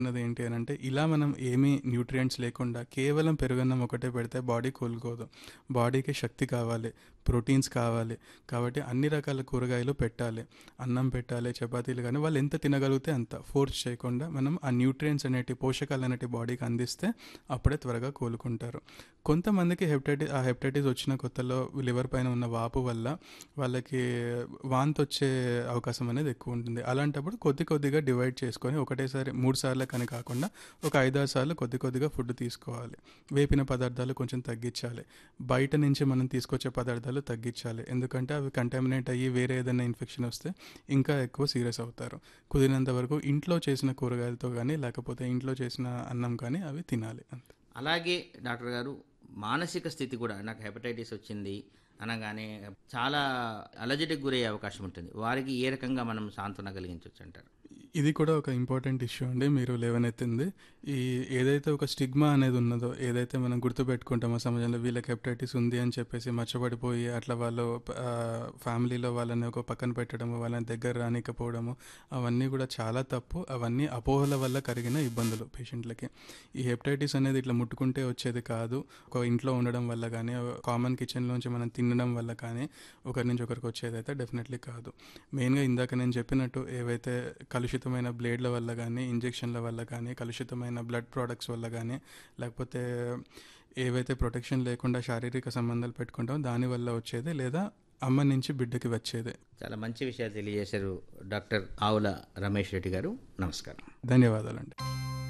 ఉన్నది ఏంటి అని అంటే ఇలా మనం ఏమీ న్యూట్రియంట్స్ లేకుండా కేవలం పెరుగన్నం ఒకటే పెడితే బాడీ కోలుకోదు బాడీకి శక్తి కావాలి ప్రోటీన్స్ కావాలి కాబట్టి అన్ని రకాల కూరగాయలు పెట్టాలి అన్నం పెట్టాలి చపాతీలు కానీ వాళ్ళు ఎంత తినగలిగితే అంత ఫోర్స్ చేయకుండా మనం ఆ న్యూట్రియంట్స్ అనేటి పోషకాలు అనేటి బాడీకి అందిస్తే అప్పుడే త్వరగా కోలుకుంటారు కొంతమందికి హెపటైటిస్ ఆ హెపటైటిస్ వచ్చిన కొత్తలో లివర్ పైన ఉన్న వాపు వల్ల వాళ్ళకి వాంతి వచ్చే అవకాశం అనేది ఎక్కువ ఉంటుంది అలాంటప్పుడు కొద్ది కొద్దిగా డివైడ్ చేసుకొని ఒకటేసారి మూడు సార్లు కానీ కాకుండా ఒక ఐదారు సార్లు కొద్ది కొద్దిగా ఫుడ్ తీసుకోవాలి వేపిన పదార్థాలు కొంచెం తగ్గించాలి బయట నుంచి మనం తీసుకొచ్చే పదార్థాలు తగ్గించాలి ఎందుకంటే అవి కంటామినేట్ అయ్యి వేరే ఏదైనా ఇన్ఫెక్షన్ వస్తే ఇంకా ఎక్కువ సీరియస్ అవుతారు కుదిరినంత వరకు ఇంట్లో చేసిన కూరగాయలతో కానీ లేకపోతే ఇంట్లో చేసిన అన్నం కానీ అవి తినాలి అంతే అలాగే డాక్టర్ గారు మానసిక స్థితి కూడా నాకు హెపటైటిస్ వచ్చింది అనగానే చాలా అలజడికి గురయ్యే అవకాశం ఉంటుంది వారికి ఏ రకంగా మనం సాంత్వన కలిగించవచ్చు అంటారు ఇది కూడా ఒక ఇంపార్టెంట్ ఇష్యూ అండి మీరు లేవనెత్తింది ఈ ఏదైతే ఒక స్టిగ్మా అనేది ఉన్నదో ఏదైతే మనం గుర్తుపెట్టుకుంటామో సమాజంలో వీళ్ళకి హెపటైటిస్ ఉంది అని చెప్పేసి మర్చిపడిపోయి అట్లా వాళ్ళు ఆ, ఫ్యామిలీలో వాళ్ళని ఒక పక్కన పెట్టడము వాళ్ళని దగ్గర రానికపోవడము అవన్నీ కూడా చాలా తప్పు అవన్నీ అపోహల వల్ల కలిగిన ఇబ్బందులు పేషెంట్లకి ఈ హెపటైటిస్ అనేది ఇట్లా ముట్టుకుంటే వచ్చేది కాదు ఒక ఇంట్లో ఉండడం వల్ల కానీ కామన్ కిచెన్లోంచి మనం తినడం వల్ల కానీ ఒకరి నుంచి ఒకరికి వచ్చేది అయితే డెఫినెట్లీ కాదు మెయిన్గా ఇందాక నేను చెప్పినట్టు ఏవైతే కలుషితమైన బ్లేడ్ల వల్ల కానీ ఇంజెక్షన్ల వల్ల కానీ కలుషితమైన బ్లడ్ ప్రోడక్ట్స్ వల్ల కానీ లేకపోతే ఏవైతే ప్రొటెక్షన్ లేకుండా శారీరక సంబంధాలు పెట్టుకుంటామో దానివల్ల వచ్చేది లేదా అమ్మ నుంచి బిడ్డకి వచ్చేది చాలా మంచి విషయాలు తెలియజేశారు డాక్టర్ ఆవుల రమేష్ రెడ్డి గారు నమస్కారం ధన్యవాదాలండి